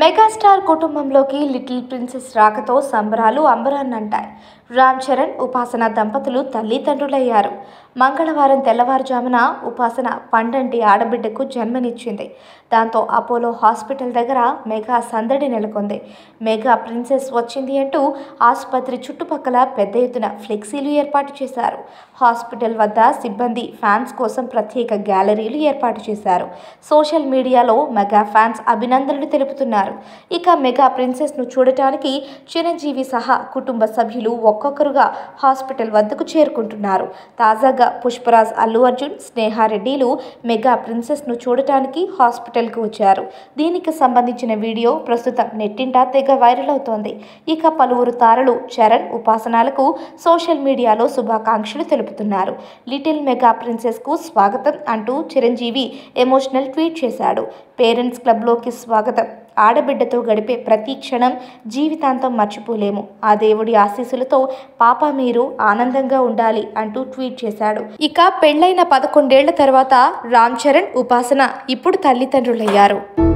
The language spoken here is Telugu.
మెగాస్టార్ కుటుంబంలోకి లిటిల్ ప్రిన్సెస్ రాకతో సంబరాలు అంబరాన్నంటాయి రామ్ చరణ్ ఉపాసన దంపతులు తల్లిదండ్రులయ్యారు మంగళవారం తెల్లవారుజామున ఉపాసన పండంటి ఆడబిడ్డకు జన్మనిచ్చింది దాంతో అపోలో హాస్పిటల్ దగ్గర మెగా సందడి నెలకొంది మెగా ప్రిన్సెస్ వచ్చింది అంటూ ఆసుపత్రి చుట్టుపక్కల పెద్ద ఎత్తున ఫ్లెక్సీలు ఏర్పాటు చేశారు హాస్పిటల్ వద్ద సిబ్బంది ఫ్యాన్స్ కోసం ప్రత్యేక గ్యాలరీలు ఏర్పాటు చేశారు సోషల్ మీడియాలో మెగా ఫ్యాన్స్ అభినందనలు తెలుపుతున్నారు ఇక మెగా ప్రిన్సెస్ను చూడటానికి చిరంజీవి సహా కుటుంబ సభ్యులు ఒక్కొక్కరుగా హాస్పిటల్ వద్దకు చేరుకుంటున్నారు తాజాగా పుష్పరాజ్ అల్లు అర్జున్ స్నేహారెడ్డిలు మెగా ప్రిన్సెస్ను చూడటానికి హాస్పిటల్కు వచ్చారు దీనికి సంబంధించిన వీడియో ప్రస్తుతం నెట్టింట తెగ వైరల్ అవుతోంది ఇక పలువురు తారలు చరణ్ ఉపాసనాలకు సోషల్ మీడియాలో శుభాకాంక్షలు తెలుపుతున్నారు లిటిల్ మెగా ప్రిన్సెస్కు స్వాగతం అంటూ చిరంజీవి ఎమోషనల్ ట్వీట్ చేశాడు పేరెంట్స్ క్లబ్లోకి స్వాగతం ఆడబిడ్డతో గడిపే ప్రతి క్షణం జీవితాంతం మర్చిపోలేము ఆ దేవుడి ఆశీస్సులతో పాప మీరు ఆనందంగా ఉండాలి అంటూ ట్వీట్ చేశాడు ఇక పెళ్లైన పదకొండేళ్ల తర్వాత రామ్ చరణ్ ఉపాసన ఇప్పుడు తల్లిదండ్రులయ్యారు